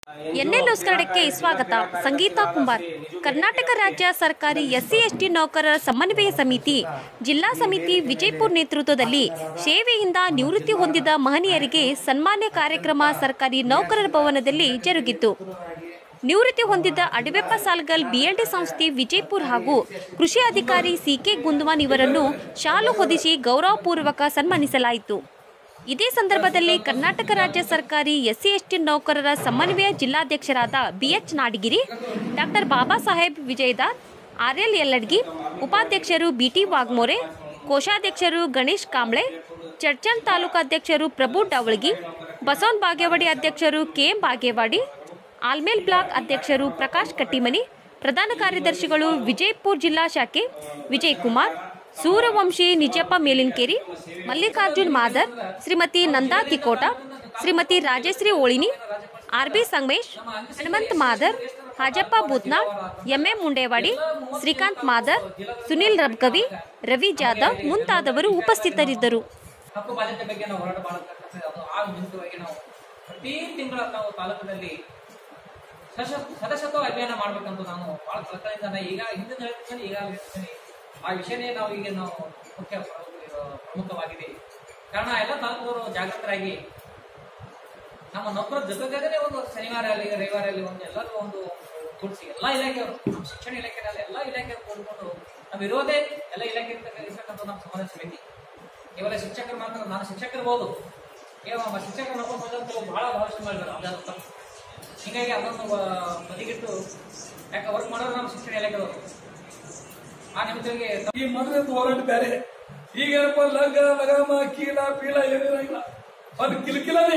NL news ಕನ್ನಡಕ್ಕೆ ಸ್ವಾಗತ ಸಂಗೀತ ಕುಂಬಾರ್ ಕರ್ನಾಟಕ ರಾಜ್ಯ ಸರ್ಕಾರಿ ಎಸ್ಸಿ ಎಸ್ಟಿ ನೌಕರರ ಸಮನ್ವಯ ಸಮಿತಿ ಜಿಲ್ಲಾ ಸಮಿತಿ ವಿಜಯಪುರ ನೇತೃತ್ವದಲ್ಲಿ ಸೇವೆಯಿಂದ ನಿವೃತ್ತಿ ಹೊಂದಿದ ಮಹನೀಯರಿಗೆ ಸನ್ಮಾನ್ಯ ಕಾರ್ಯಕ್ರಮ ಸರ್ಕಾರಿ ನೌಕರರ ಭವನದಲ್ಲಿ ಜರುಗಿತು ನಿವೃತ್ತಿ ಹೊಂದಿದ್ದ ಅಡವೆಪ್ಪ ಸಾಲ್ಗಲ್ ಬಿಎಲ್ಡಿ ಸಂಸ್ಥೆ ವಿಜಯಪುರ ಹಾಗೂ ಕೃಷಿ ಅಧಿಕಾರಿ ಸಿಕೆ ಗುಂದವಾನ್ ಇವರನ್ನು ಶಾಲು ಹೊದಿಸಿ ಗೌರವಪೂರ್ವಕ ಸನ್ಮಾನಿಸಲಾಯಿತು ಇದೇ ಸಂದರ್ಭದಲ್ಲಿ ಕರ್ನಾಟಕ ರಾಜ್ಯ ಸರ್ಕಾರಿ ಎಸ್ಸಿ ಎಸ್ಟಿ ನೌಕರರ ಸಮನ್ವಯ ಜಿಲ್ಲಾಧ್ಯಕ್ಷರಾದ BH Nadigiri doctor Baba Saheb Vijaydar RL Yalladgi ಉಪಾಧ್ಯಕ್ಷರು ಬಿಟಿ ವಾಗ್ಮೋರೆ ಕೋಶಾಧ್ಯಕ್ಷರು ಗಣೇಶ್ ಕಾಂಬ್ಳೆ ಚಡ್ಚನ್ ತಾಲೂಕಾಧ್ಯಕ್ಷರು ಪ್ರಭು ಡವಳ್ಗಿ ಬಸವನ್ ಬಾಗೇವಾಡಿ ಅಧ್ಯಕ್ಷರು ಕೆಎಂ ಬಾಗೇವಾಡಿ ಆಲ್ಮೇಲ್ ಬ್ಲಾಕ್ ಅಧ್ಯಕ್ಷರು ಪ್ರಕಾಶ್ ಕಟ್ಟಿಮನಿ ಪ್ರಧಾನ ಕಾರ್ಯದರ್ಶಿಗಳು ವಿಜಯಪುರ ಜಿಲ್ಲಾ ಶಾಖೆ Vijay Kumar Suryavanshi Nijappa Melinkeri Mallikarjun Madar Shrimati Nanda Tikota Shrimati Rajashree Olini R B Sangamesh Hanumant Madar Hajappa Buthnal MM Mundewadi Shrikant Madar Sunil Rabgavi Ravi Jadhav ಮುಂತಾದವರು ಉಪಸ್ಥಿತರಿದ್ದರು ಹಕ್ಕು ಬಾಧ್ಯತೆ ಬಗ್ಗೆ ನಾವು ಹೋರಾಟ ಮಾಡತಕ್ಕಂಥದ್ದು ಅದು ಆ ವಿರುದ್ಧವಾಗಿ ನಾವು ಪ್ರತಿ ತಿಂಗಳ ನಾವು ತಾಲೂಕಿನಲ್ಲಿ ಸಶ- ಸದಸ್ಯತ್ವ ಅಭಿಯಾನ ಮಾಡ್ಬೇಕಂತ ನಾನು ಬಹಳ ಕಳಕಳಿಯಿಂದ ನಾನು ಈಗ ಹಿಂದಿನ ಹೇಳ್ತೀನಿ ಈಗ ಹೇಳ್ತೀನಿ ಆ ವಿಷಯನೇ ನಾವು ಈಗ ನಾವು ಮುಖ್ಯ ಪ್ರ- ಪ್ರಮುಖವಾಗಿದೆ ಕಾರಣ ಎಲ್ಲ ತಾಲೂಕವರು ಜಾಗೃತರಾಗಿ ನಮ್ಮ ನೌಕರ ಜೊತೆಗೇನೆ ಒಂದು ಶನಿವಾರ ಆಗಲಿ ರವಿವಾರ ಆಗಲಿ ಒಂದು ಎಲ್ಲರೂ ಒಂದು ಕೂಡಿಸಿ ಎಲ್ಲ ಇಲಾಖೆಯವರು ನಮ್ಮ ಶಿಕ್ಷಣ ಇಲಾಖೆನಲ್ಲಿ ಎಲ್ಲ ಇಲಾಖೆಯವರು ಕೂಡಿಕೊಂಡು ನಮ್ಮ ಇರೋದೇ ಎಲ್ಲ ಇಲಾಖೆ ಇರ್ತಕ್ಕಂಥ ನಮ್ಮ ಸಮಾಜ ಸಮಿತಿ ಕೇವಲ ಶಿಕ್ಷಕರು ಮಾತ್ರ ನಾನು ಶಿಕ್ಷಕರಿರ್ಬೋದು ಕೇವಲ ಶಿಕ್ಷಕರು ನೋಡ್ಕೊಂಡು ಬಹಳ ಭಾಷೆ ಮಾಡಿದ್ರು ಅದನ್ನು ತಪ್ಪು ಹೀಗಾಗಿ ಅದನ್ನು ಆ, ಬದಿಗಿಟ್ಟು ಯಾಕೆ ವರ್ಕ್ ಮಾಡೋರು ನಮ್ಮ ಶಿಕ್ಷಣ ಇಲಾಖೆದವರು ಆ ನಿಮಿತ್ತವಾಗಿ ಈ ಮೊದಲಿನ ಹೋರಾಟ ಬೇರೆ ಈಗ ಏನಪ್ಪ ಲಗ ಲಗಾಮ ಕೀಲ ಪೀಲ ಏನಿಲ್ಲ ಅದು ಕಿಲಕಿಲನೇ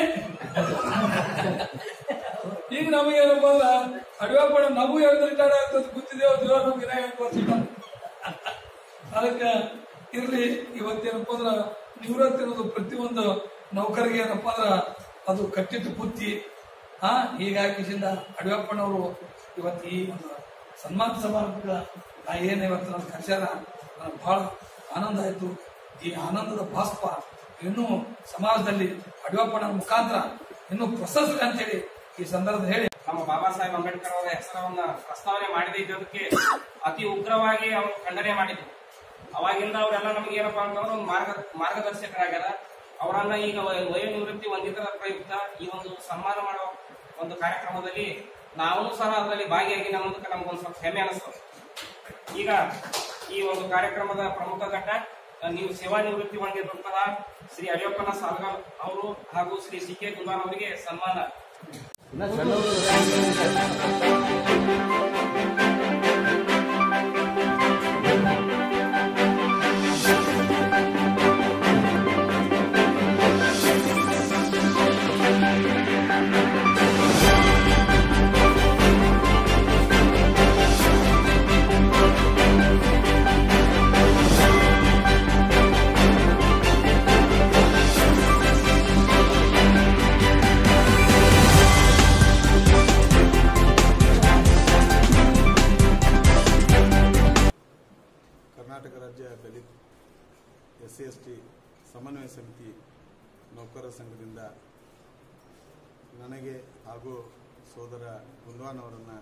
ಈಗ ನಮಗೆ ಏನಪ್ಪ ಅಂದ್ರ ಅಡವಾಪಣ ನಮಗೂ ಎರಡು ರಿಟೈರ್ಡ್ ಆಗ್ತದೆ ಗೊತ್ತಿದ್ದೇವೆ ದೇವ್ರ ನಮ್ಗೆ ಇನ್ನ ಎಂಟು ವರ್ಷ ಇಲ್ಲ. ಅದಕ್ಕೆ ಇರ್ಲಿ ಇವತ್ತೇನಪ್ಪ ಅಂದ್ರ ನಿವೃತ್ತಿ ಅನ್ನೋದು ಪ್ರತಿಯೊಂದು ನೌಕರಿಗೆ ಏನಪ್ಪ ಅಂದ್ರ ಅದು ಕಟ್ಟಿಟ್ಟು ಬುತ್ತಿ ಹಾ ಹೀಗಾಗಿಸಿಂದ ಅಡವಪ್ಪನವರು ಇವತ್ತು ಈ ಒಂದು ಸನ್ಮಾನ ಸಮಾರಂಭದ ನಾ ಏನ್ ಇವತ್ತು ನನ್ನ ಕರ್ಸ್ಯಾರ ನನಗೆ ಬಹಳ ಆನಂದ ಆಯ್ತು ಈ ಆನಂದದ ಬಾಷ್ಪ ಇನ್ನೂ ಸಮಾಜದಲ್ಲಿ ಅಡವಪ್ಪನ ಮುಖಾಂತರ ಇನ್ನೂ ಪ್ರಶಸ್ತಿ ಅಂತೇಳಿ ಈ ಸಂದರ್ಭದಲ್ಲಿ ಹೇಳಿ ನಮ್ಮ ಬಾಬಾ ಸಾಹೇಬ್ ಅಂಬೇಡ್ಕರ್ ಅವರ ಹೆಸರನ್ನ ಪ್ರಸ್ತಾವನೆ ಮಾಡದೇ ಇದ್ದದಕ್ಕೆ ಅತಿ ಉಗ್ರವಾಗಿ ಅವರು ಖಂಡನೆ ಮಾಡಿದ್ರು ಅವಾಗಿಂದ ಅವರೆಲ್ಲ ನಮ್ಗೆ ಏನಪ್ಪಾ ಅಂತಂದ್ರೆ ಒಂದು ಮಾರ್ಗ ಮಾರ್ಗದರ್ಶಕರಾಗ್ಯಾರ ಅವರನ್ನ ಈಗ ವಯ- ವಯೋನಿವೃತ್ತಿ ಹೊಂದಿದ್ದರ ಪ್ರಯುಕ್ತ ಈ ಒಂದು ಸನ್ಮಾನ ಮಾಡೋ ಒಂದು ಕಾರ್ಯಕ್ರಮದಲ್ಲಿ ನಾವು ಸಹ ಅದರಲ್ಲಿ ಭಾಗಿಯಾಗಿ ನಮ್ಮದಕ್ಕೆ ನಮ್ಗೊಂದು ಸ್ವಲ್ಪ ಹೆಮ್ಮೆ ಅನಿಸ್ತದೆ ಈಗ ಈ ಒಂದು ಕಾರ್ಯಕ್ರಮದ ಪ್ರಮುಖ ಘಟ್ಟ ಅಹ್, ನೀವು ಸೇವಾ ನಿವೃತ್ತಿ ಹೊಂದಿರುವಂತಹ ಶ್ರೀ ಅಡಿಯಪ್ಪನ ಸಾಲ್ಗಾಲ್ ಅವರು ಹಾಗೂ ಶ್ರೀ ಸಿ ಕೆ ಗುಂದಾನ್ ಅವರಿಗೆ ಸನ್ಮಾನ ಕರ್ನಾಟಕ ರಾಜ್ಯ Dalit S C S T ಸಮನ್ವಯ ಸಮಿತಿ ನೌಕರರ ಸಂಘದಿಂದ ನನಗೆ ಹಾಗೂ ಸೋದರ ಗುಂದ್ವಾನ್ ಅವರನ್ನು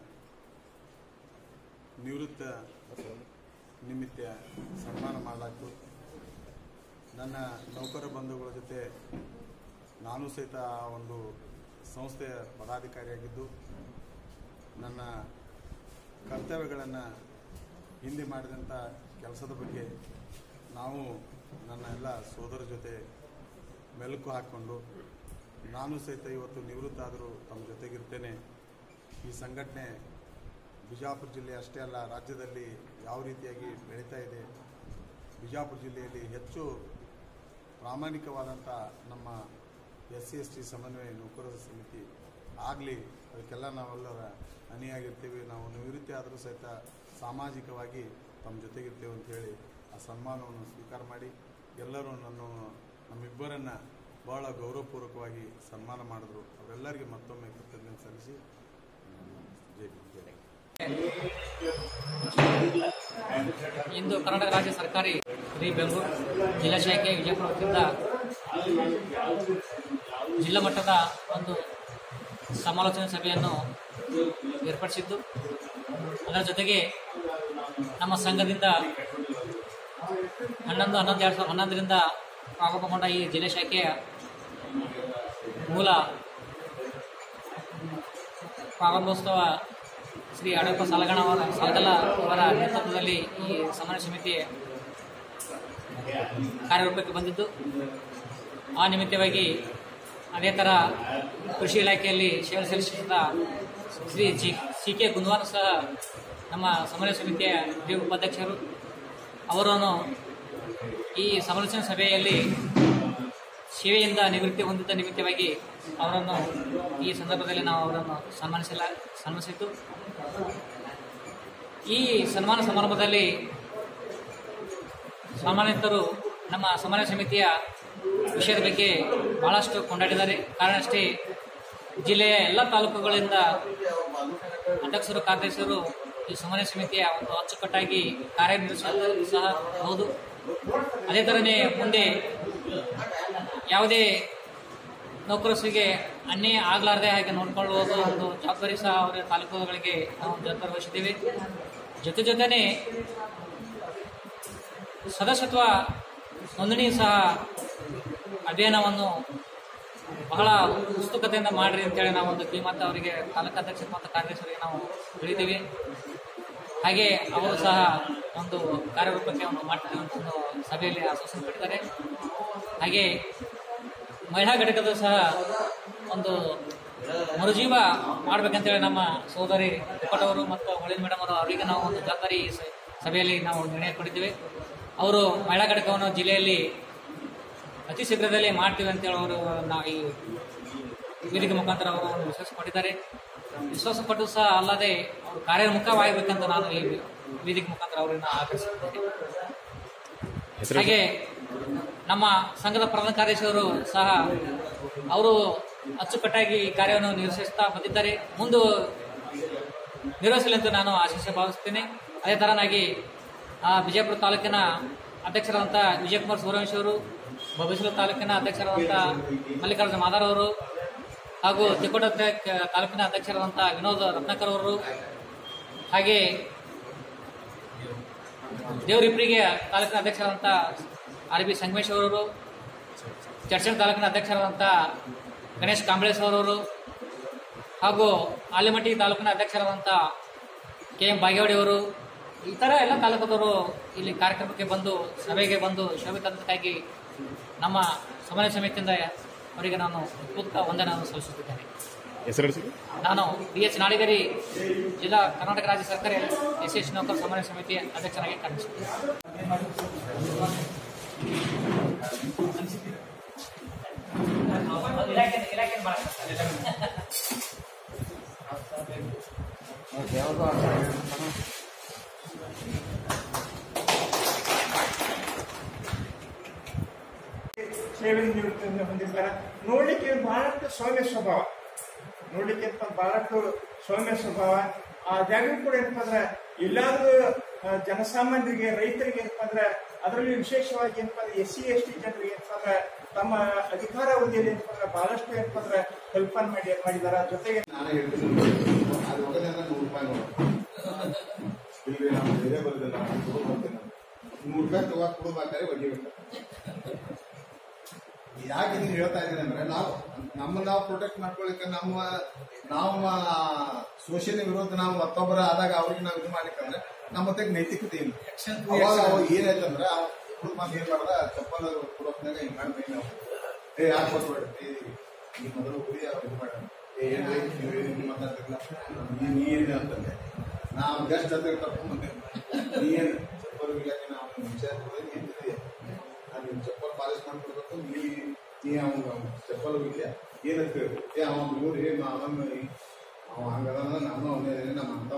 ನಿವೃತ್ತ ನಿಮಿತ್ತ ಸನ್ಮಾನ ಮಾಡಲಾಯಿತು ನನ್ನ ನೌಕರ ಬಂಧುಗಳ ಜೊತೆ ನಾನು ಸಹಿತ ಆ ಒಂದು ಸಂಸ್ಥೆಯ ಪದಾಧಿಕಾರಿಯಾಗಿದ್ದು ನನ್ನ ಕರ್ತವ್ಯಗಳನ್ನು ಹಿಂದೆ ಮಾಡಿದಂಥ ಕೆಲಸದ ಬಗ್ಗೆ ನಾವು ನನ್ನ ಎಲ್ಲ ಸೋದರ ಜೊತೆ ಮೆಲುಕು ಹಾಕ್ಕೊಂಡು ನಾನು ಸಹಿತ ಇವತ್ತು ನಿವೃತ್ತ ಆದರೂ ತಮ್ಮ ಜೊತೆಗಿರ್ತೇನೆ ಈ ಸಂಘಟನೆ ಬಿಜಾಪುರ ಜಿಲ್ಲೆ ಅಷ್ಟೇ ಅಲ್ಲ ರಾಜ್ಯದಲ್ಲಿ ಯಾವ ರೀತಿಯಾಗಿ ಬೆಳೀತಾ ಇದೆ ಬಿಜಾಪುರ ಜಿಲ್ಲೆಯಲ್ಲಿ ಹೆಚ್ಚು ಪ್ರಾಮಾಣಿಕವಾದಂಥ ನಮ್ಮ ಎಸ್ ಸಿ ಎಸ್ ಟಿ ಸಮನ್ವಯ ನೌಕರರ ಸಮಿತಿ ಆಗಲಿ ಅದಕ್ಕೆಲ್ಲ ನಾವೆಲ್ಲರ ಅಣಿಯಾಗಿರ್ತೀವಿ ನಾವು ನಿವೃತ್ತಿ ಆದರೂ ಸಹಿತ ಸಾಮಾಜಿಕವಾಗಿ ತಮ್ಮ ಜೊತೆಗಿರ್ತೇವೆ ಅಂತ ಹೇಳಿ ಆ ಸನ್ಮಾನವನ್ನು ಸ್ವೀಕಾರ ಮಾಡಿ ಎಲ್ಲರೂ ನನ್ನ ನಮ್ಮಿಬ್ಬರನ್ನು ಬಹಳ ಗೌರವಪೂರ್ವಕವಾಗಿ ಸನ್ಮಾನ ಮಾಡಿದ್ರು ಅವರೆಲ್ಲರಿಗೆ ಮತ್ತೊಮ್ಮೆ ಕೃತಜ್ಞತೆ ಸಲ್ಲಿಸಿ ನಾನು ಜೈ ಭೀಮ್, ಜೈ ಇಂದು ಕರ್ನಾಟಕ ರಾಜ್ಯ ಸರ್ಕಾರಿ ಶ್ರೀ ಬೆಂಗಳೂರು ಜಿಲ್ಲಾ ಶಾಖೆ ವಿಜಯಪುರ ವತಿಯಿಂದ ಜಿಲ್ಲಾ ಮಟ್ಟದ ಒಂದು ಸಮಾಲೋಚನೆ ಸಭೆಯನ್ನು ಏರ್ಪಡಿಸಿದ್ದು ಅದರ ಜೊತೆಗೆ ನಮ್ಮ ಸಂಘದಿಂದ ಹನ್ನೊಂದು ಹನ್ನೊಂದು ಎರಡು ಸಾವಿರದ ಹನ್ನೊಂದರಿಂದ ಪ್ರಾರಂಭಗೊಂಡ ಈ ಜಿಲ್ಲೆ ಶಾಖೆಯ ಮೂಲ ಪ್ರಾರಂಭೋತ್ಸವ ಶ್ರೀ ಅಡಪ್ಪ ಸಾಲಗಣ ಅವರ ಸಾಲಗಲ ಅವರ ನೇತೃತ್ವದಲ್ಲಿ ಈ ಸಮನ್ವಯ ಸಮಿತಿ ಕಾರ್ಯರೂಪಕ್ಕೆ ಬಂದಿದ್ದು ಆ ನಿಮಿತ್ತವಾಗಿ ಅದೇ ಥರ ಕೃಷಿ ಇಲಾಖೆಯಲ್ಲಿ ಸೇವೆ ಸಲ್ಲಿಸಿದ Shri G C K Gundwan ಸಹ ನಮ್ಮ ಸಮನ್ವಯ ಸಮಿತಿಯ ಹಿರಿಯ ಉಪಾಧ್ಯಕ್ಷರು ಅವರನ್ನು ಈ ಸಮಾಲೋಚನಾ ಸಭೆಯಲ್ಲಿ ಸೇವೆಯಿಂದ ನಿವೃತ್ತಿ ಹೊಂದಿದ್ದ ನಿಮಿತ್ತವಾಗಿ ಅವರನ್ನು ಈ ಸಂದರ್ಭದಲ್ಲಿ ನಾವು ಅವರನ್ನು ಸನ್ಮಾನಿಸಲ ಸನ್ಮಾನಿಸಿದ್ದು ಈ ಸನ್ಮಾನ ಸಮಾರಂಭದಲ್ಲಿ ಸನ್ಮಾನಿತರು ನಮ್ಮ ಸಮಾನ ಸಮಿತಿಯ ವಿಷಯದ ಬಗ್ಗೆ ಬಹಳಷ್ಟು ಕೊಂಡಾಡಿದ್ದಾರೆ ಕಾರಣ ಅಷ್ಟೇ ಜಿಲ್ಲೆಯ ಎಲ್ಲ ತಾಲೂಕುಗಳಿಂದ ಅಧ್ಯಕ್ಷರು ಕಾರ್ಯದರ್ಶಿಯರು ಈ ಸಮನ್ವಯ ಸಮಿತಿಯ ಒಂದು ಅಚ್ಚುಕಟ್ಟಾಗಿ ಕಾರ್ಯನಿರ್ವಹಿಸಲು ಸಹ ಹೌದು ಅದೇ ಥರನೇ ಮುಂದೆ ಯಾವುದೇ ನೌಕರರಿಗೆ ಅನ್ಯಾಯ ಆಗಲಾರದೆ ಹಾಗೆ ನೋಡಿಕೊಳ್ಳುವುದು ಒಂದು ಜವಾಬ್ದಾರಿ ಸಹ ಅವರ ತಾಲೂಕುಗಳಿಗೆ ನಾವು ಜವಾಬ್ದಾರಿ ವಹಿಸಿದ್ದೇವೆ ಜೊತೆ ಜೊತೆನೇ ಸದಸ್ಯತ್ವ ನೋಂದಣಿ ಸಹ ಅಭಿಯಾನವನ್ನು ಬಹಳ ಉತ್ಸುಕತೆಯಿಂದ ಮಾಡ್ರಿ ಅಂತೇಳಿ ನಾವು ಒಂದು ಕಿವಿಮಾತು ಅವರಿಗೆ ತಾಲೂಕು ಅಧ್ಯಕ್ಷರು ಮತ್ತು ಕಾರ್ಯದರ್ಶರಿಗೆ ನಾವು ಹೇಳಿದ್ದೀವಿ ಹಾಗೆ ಅವರು ಸಹ ಒಂದು ಕಾರ್ಯರೂಪಕ್ಕೆ ಒಂದು ಮಾಡ್ತಾರೆ ಅಂತ ಒಂದು ಸಭೆಯಲ್ಲಿ ಆಶ್ವಾಸನೆ ಪಡಿದ್ದಾರೆ ಹಾಗೆ ಮಹಿಳಾ ಘಟಕದ ಸಹ ಒಂದು ಮರುಜೀವ ಮಾಡ್ಬೇಕಂತೇಳಿ ನಮ್ಮ ಸೋದರಿ ಅವರು ಮತ್ತು ಹೊಳಿನ ಮೇಡಮ್ ಅವರು ಅವರಿಗೆ ನಾವು ಒಂದು ಜವಾಬ್ದಾರಿ ಈ ಸ- ಸಭೆಯಲ್ಲಿ ನಾವು ನಿರ್ಣಯ ಕೊಟ್ಟಿದ್ದೇವೆ ಅವರು ಮಹಿಳಾ ಘಟಕವನ್ನು ಜಿಲ್ಲೆಯಲ್ಲಿ ಅತಿ ಶೀಘ್ರದಲ್ಲೇ ಮಾಡ್ತೀವಿ ಅಂತೇಳಿ ಅವರು ನಾವು ಈ ವೇದಿಕೆ ಮುಖಾಂತರ ಅವರು ಒಂದು ವಿಶ್ವಾಸ ಕೊಟ್ಟಿದ್ದಾರೆ ವಿಶ್ವಾಸ ಪಟ್ಟು ಸಹ ಅಲ್ಲದೆ ಅವರು ಕಾರ್ಯೋನ್ಮುಖವಾಗಬೇಕಂತ ನಾನು ಈ ವೇದಿಕೆ ಮುಖಾಂತರ ಅವರನ್ನು ಆಗ್ರಹಿಸುತ್ತೇನೆ ಹಾಗೆ ನಮ್ಮ ಸಂಘದ ಪ್ರಧಾನ ಕಾರ್ಯದರ್ಶಿಯವರು ಸಹ ಅವರು ಅಚ್ಚುಕಟ್ಟಾಗಿ ಈ ಕಾರ್ಯವನ್ನು ನಿರ್ವಹಿಸ್ತಾ ಬಂದಿದ್ದಾರೆ ಮುಂದೆ ನಿರ್ವಹಿಸಲಿ ಅಂತ ನಾನು ಆಶಿಸಿ ಭಾವಿಸ್ತೇನೆ ಅದೇ ತರನಾಗಿ ಆ ವಿಜಯಪುರ ತಾಲೂಕಿನ ಅಧ್ಯಕ್ಷರಾದಂಥ ವಿಜಯಕುಮಾರ್ ಸೂರ್ಯವಂಶಿ ಅವರು ಬಬಸೂರು ತಾಲೂಕಿನ ಅಧ್ಯಕ್ಷರಾದಂಥ ಮಲ್ಲಿಕಾರ್ಜುನ ಮಾದಾರ್ ಅವರು ಹಾಗೂ ತಿಕೋಟ ತಾಲೂಕಿನ ಅಧ್ಯಕ್ಷರಾದಂಥ ವಿನೋದ್ ರತ್ನಾಕರ್ ಅವರು ಹಾಗೆ ದೇವರಿಪ್ರಿಗೆ ತಾಲೂಕಿನ ಅಧ್ಯಕ್ಷರಾದಂಥ ಆರ್ ಬಿ ಸಂಗಮೇಶ್ ಅವರು ಚರ್ಚಲ್ ತಾಲೂಕಿನ ಅಧ್ಯಕ್ಷರಾದಂಥ ಗಣೇಶ್ ಕಾಂಬ್ಳೇಶ್ ಅವರವರು ಹಾಗೂ ಆಲಿಮಟ್ಟಿ ತಾಲೂಕಿನ ಅಧ್ಯಕ್ಷರಾದಂಥ ಕೆ ಎಂ ಬಾಗೇವಾಡಿ ಅವರು ಈ ಥರ ಎಲ್ಲ ತಾಲೂಕದವರು ಇಲ್ಲಿ ಕಾರ್ಯಕ್ರಮಕ್ಕೆ ಬಂದು ಸಭೆಗೆ ಬಂದು ಶೋಭೆ ತಂದಕ್ಕಾಗಿ ನಮ್ಮ ಸಮನ್ವಯ ಸಮಿತಿಯಿಂದ ಅವರಿಗೆ ನಾನು ಉತ್ಪುಕ್ತ ವಂದನೆಯನ್ನು ಸಲ್ಲಿಸುತ್ತಿದ್ದೇನೆ ಹೆಸರು ನಾನು ಡಿ ಎಚ್ ನಾಡಿಗರಿ ಜಿಲ್ಲಾ ಕರ್ನಾಟಕ ರಾಜ್ಯ ಸರ್ಕಾರಿ ಎಸ್ ಎಸ್ ನೌಕರ ಸಮನ್ವಯ ಸಮಿತಿ ಅಧ್ಯಕ್ಷರಾಗಿ ಕಾರ್ಯನಿರ್ವಹಿಸುತ್ತೇನೆ ಸೇವೆ ನಿವೃತ್ತಿಯನ್ನು ಹೊಂದಿರ್ತಾರೆ ನೋಡ್ಲಿಕ್ಕೆ ಬಹಳಷ್ಟು ಸೌಮ್ಯ ಸ್ವಭಾವ ನೋಡ್ಲಿಕ್ಕೆ ಅಂತ ಬಹಳಷ್ಟು ಸೌಮ್ಯ ಸ್ವಭಾವ ಆ ಜಾಗ ಕೂಡ ಏನಪ್ಪ ಅಂದ್ರೆ ಎಲ್ಲಾದ್ರೂ ಆ, ಜನಸಾಮಾನ್ಯರಿಗೆ ರೈತರಿಗೆ ಏನಪ್ಪ ಅಂದ್ರೆ ಅದರಲ್ಲಿ ವಿಶೇಷವಾಗಿ ಏನಪ್ಪ ಅಂದ್ರೆ ಎಸ್ ಸಿ ಎಸ್ ಟಿ ಜನರಿಗೆ ಏನಪ್ಪ ಅಂದ್ರೆ ತಮ್ಮ ಅಧಿಕಾರ ಅವಧಿಯಲ್ಲಿ ಏನಪ್ಪ ಅಂದ್ರೆ ಬಹಳಷ್ಟು ಏನಪ್ಪ ಅಂದ್ರೆ ಹೆಲ್ಪ್ ಮಾಡಿ ಮಾಡಿದಾರ ಜೊತೆಗೆ ನಾನು ಹೇಳ್ತೀನಿ ಅದು ಹೋಗದೆ ಅಂದ್ರೆ ನೂರು ರೂಪಾಯಿ ನೋಡು ಇಲ್ರಿ ನಾವು ಬೇರೆ ಬರೋದಿಲ್ಲ ನಾನು ತಗೊಂಡ್ ಹೋಗ್ತೀನಿ ನಾನು. ನೂರು ರೂಪಾಯಿ ತಗೋಕ್ ಕೊಡ್ಬೇಕಾದ್ರೆ ಬಡ್ಡಿ ಬೇಕು ಯಾಕೆ ಇದನ್ನ ಹೇಳ್ತಾ ಇದ್ದೀನಿ ಅಂದ್ರೆ ನಾವು ನಮ್ಮ ನಾವು ಪ್ರೊಟೆಕ್ಟ್ ಮಾಡ್ಕೊಳಿಕ್ಕೆ ನಮ್ಮ ನಾವು ಸೋಷಿಯಲ್ ವಿರೋಧ ನಾವು ಮತ್ತೊಬ್ಬರ ಆದಾಗ ಅವ್ರಿಗೆ ನಾವು ಇದು ಮಾಡ್ಲಿಕ್ಕಂದ್ರೆ ನಮ್ಮ ಹತ್ರ ನೈತಿಕತೆ ಇಲ್ಲ ಅವಾಗ ಅವಾಗ ಏನಾಯ್ತಂದ್ರೆ ಆ ಹುಡುಗ ಮಂದಿ ಏನ್ ಮಾಡ್ದ ಚಪ್ಪಲ್ ಕೊಡೋತ್ನಾಗ ಹಿಂಗ್ ಮಾಡಿ ನಾವು ಏ ಯಾಕೆ ಕೊಟ್ಬೇಡ್ರಿ ಈ ಮೊದಲು ಹುಡಿ ಅವ್ರು ಇದು ಮಾಡ ಏ ಏನ್ರಿ ನೀವು ಏನು ಮಾತಾಡ್ತಿಲ್ಲ ನೀ- ನೀ ಏನಿದೆ ಅಂತಂದೆ ನಾವು ಜಸ್ಟ್ ಹತ್ರ ಕರ್ಕೊಂಡ್ ಬಂದೆ ನೀ ಏನು ಚಪ್ಪಲ್ ಇಲ್ಲಕ್ಕೆ ನಾವು ಮುಂಚೆ ಏನಿದೆ ನಾನು ನಿಮ್ ಚಪ್ಪಲ್ ಪಾಲಿಶ್ ಮಾಡ್ಕೊಡ್ಬೇಕು ನೀ ನೀ ಅವ್ನ ಚಪ್ಪಲ್ ಇಲ್ಲ ಏನಂತ ಹೇಳಿ ಏ ಅವ ನೋಡಿ ಅವನ ಅವ ಹಂಗದ ನಾನು ಅವನೇ ನಮ್ಮ ಅಂತ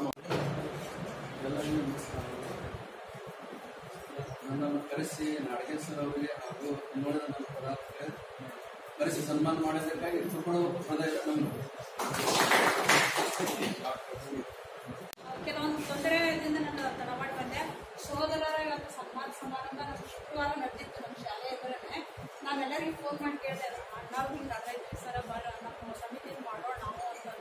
ನನ್ನನ್ನು ಕರೆಸಿ ನಾಡಗೇಶ್ವರ ಅವರಿಗೆ ಹಾಗೂ ನೋಡಿದ ನನ್ನ ಪದಾರ್ಥಕ್ಕೆ ಕರೆಸಿ ಸನ್ಮಾನ ಮಾಡೋದಕ್ಕಾಗಿ ತುರ್ಕೊಂಡು ಪ್ರದೇಶ ನಮ್ಮ ಕೆಲವೊಂದು ತೊಂದರೆದಿಂದ ನಾನು ತಡ ಮಾಡಿ ಬಂದೆ ಸೋದರರ ಇವತ್ತು ಸನ್ಮಾನ ಸಮಾರಂಭ ನಮ್ಮ ಶುಕ್ರವಾರ ನಡೆದಿತ್ತು ನಮ್ಮ ಶಾಲೆ ಎದುರೇ ನಾವೆಲ್ಲರಿಗೂ ಫೋನ್ ಮಾಡಿ ಕೇಳಿದೆ ನಾವು ಹಿಂಗೆ ಆಗೈತೆ ಸರ ಬರ ನಮ್ಮ ಸಮಿತಿ ಮಾಡೋಣ ನಾವು ಅಂತ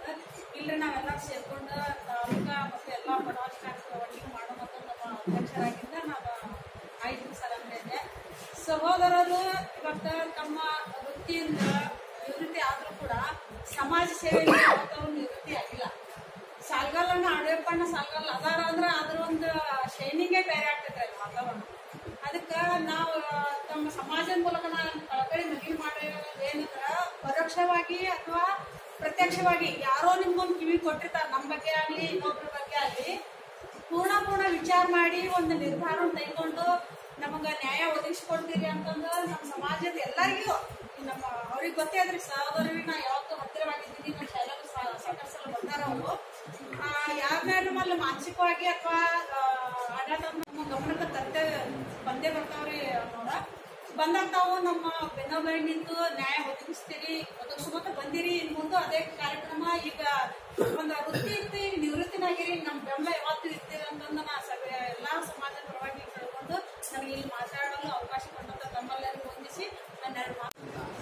ಇಲ್ರಿ ನಾವೆಲ್ಲ ಸೇರ್ಕೊಂಡು ತಾಲೂಕ ಮತ್ತೆ ಎಲ್ಲ ಬಡವಷ್ಟ ಒಟ್ಟಿಗೆ ಮಾಡೋ ಮತ್ತು ನಮ್ಮ ಅಧ್ಯಕ್ಷರಾಗಿದ್ದ ನಾವು ಆಯ್ತು ಸರ್ ಅಂದ್ರೆ ಸಹೋದರರು ಇವತ್ತು ತಮ್ಮ ವೃತ್ತಿಯಿಂದ ನಿವೃತ್ತಿ ಆದ್ರೂ ಕೂಡ ಸಮಾಜ ಸೇವೆಯಲ್ಲಿ ಯಾವತ್ತೂ ನಿವೃತ್ತಿ ಆಗಿಲ್ಲ ಸಾಲ್ಗಲ್ಲನ್ನ ಅಡವೆಪ್ಪಣ್ಣ ಸಾಲ್ಗಲ್ ಅದಾರ ಅಂದ್ರೆ ಅದ್ರ ಒಂದು ಶೈನಿಂಗೇ ಬೇರೆ ಆಗ್ತೈತೆ ಅಲ್ಲಿ ವಾತಾವರಣ ಅದಕ್ಕೆ ನಾವು ತಮ್ಮ ಸಮಾಜದ ಮೂಲಕ ನಾವು ಕಳಕಳಿ ಮದುವೆ ಮಾಡೋದು ಏನಂದ್ರ ಪರೋಕ್ಷವಾಗಿ ಅಥವಾ ಪ್ರತ್ಯಕ್ಷವಾಗಿ ಯಾರೋ ನಿಮ್ಗೊಂದು ಕಿವಿ ಕೊಟ್ಟಿರ್ತಾರೆ ನಮ್ಮ ಬಗ್ಗೆ ಆಗಲಿ ಇನ್ನೊಬ್ರ ಬಗ್ಗೆ ಆಗಲಿ ಪೂರ್ಣ ಪೂರ್ಣ ವಿಚಾರ ಮಾಡಿ ಒಂದು ನಿರ್ಧಾರ ತೆಗೆದುಕೊಂಡು ನಮಗ ನ್ಯಾಯ ಒದಗಿಸ್ಕೊಡ್ತೀರಿ ಅಂತಂದ್ರೆ ನಮ್ಮ ಸಮಾಜದ ಎಲ್ಲರಿಗೂ ನಮ್ಮ ಅವ್ರಿಗೆ ಗೊತ್ತೇ ಅದ್ರಿ ಸಹೋದರಿಗೆ ನಾ ಯಾವತ್ತೂ ಹತ್ತಿರವಾಗಿದ್ದೀನಿ ನಮ್ಮ ಶಾಲೆಗೂ ಸಾಕಷ್ಟು ಸಲ ಬಂದಾರ ಅವರು ಯಾರನ್ನಾರು ಅಲ್ಲಿ ಮಾನಸಿಕವಾಗಿ ಅಥವಾ ಆಡಳಿತ ನಮ್ಮ ಗಮನಕ್ಕೆ ತರ್ತೇ ಬಂದೇ ಬರ್ತಾವ್ರಿ ನೋಡ ಬಂದಾಗ ನಾವು ನಮ್ಮ ಬೆನ್ನಬೈ ನಿಂತು ನ್ಯಾಯ ಒದಗಿಸ್ತೀರಿ ಒದಗಿಸ್ಕೊತ ಬಂದಿರಿ ಇನ್ ಮುಂದೆ ಅದೇ ಕಾರ್ಯಕ್ರಮ ಈಗ ಒಂದು ವೃತ್ತಿ ಇತ್ತು ಈಗ ನಿವೃತ್ತಿನಾಗಿರಿ ನಮ್ಮ ಬೆಂಬಲ ಯಾವತ್ತೂ ಇರ್ತೀರಿ ಅಂತಂದು ನಾ ಸಭೆ ಎಲ್ಲಾ ಸಮಾಜ ಪರವಾಗಿ ಕೇಳ್ಕೊಂಡು ನನಗೆ ಇಲ್ಲಿ ಮಾತಾಡಲು ಅವಕಾಶ ಕೊಟ್ಟಂತ ತಮ್ಮೆಲ್ಲರಿಗೂ ಹೊಂದಿಸಿ ಹನ್ನೆರಡು ಮಾತು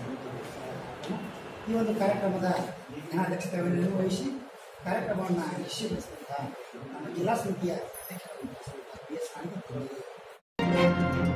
ಈ ಒಂದು ಕಾರ್ಯಕ್ರಮದ ಅಧ್ಯಕ್ಷತೆಯನ್ನು ನಿರ್ವಹಿಸಿ ಕಾರ್ಯಕ್ರಮವನ್ನು ಯಶಸ್ವಿಗೊಳಿಸಿದಂತಹ ನಮ್ಮ ಜಿಲ್ಲಾ ಸಮಿತಿಯ ಅಧ್ಯಕ್ಷರಾದಂತಹ ಶ್ರೀಯುತ ಬಿ ಎಸ್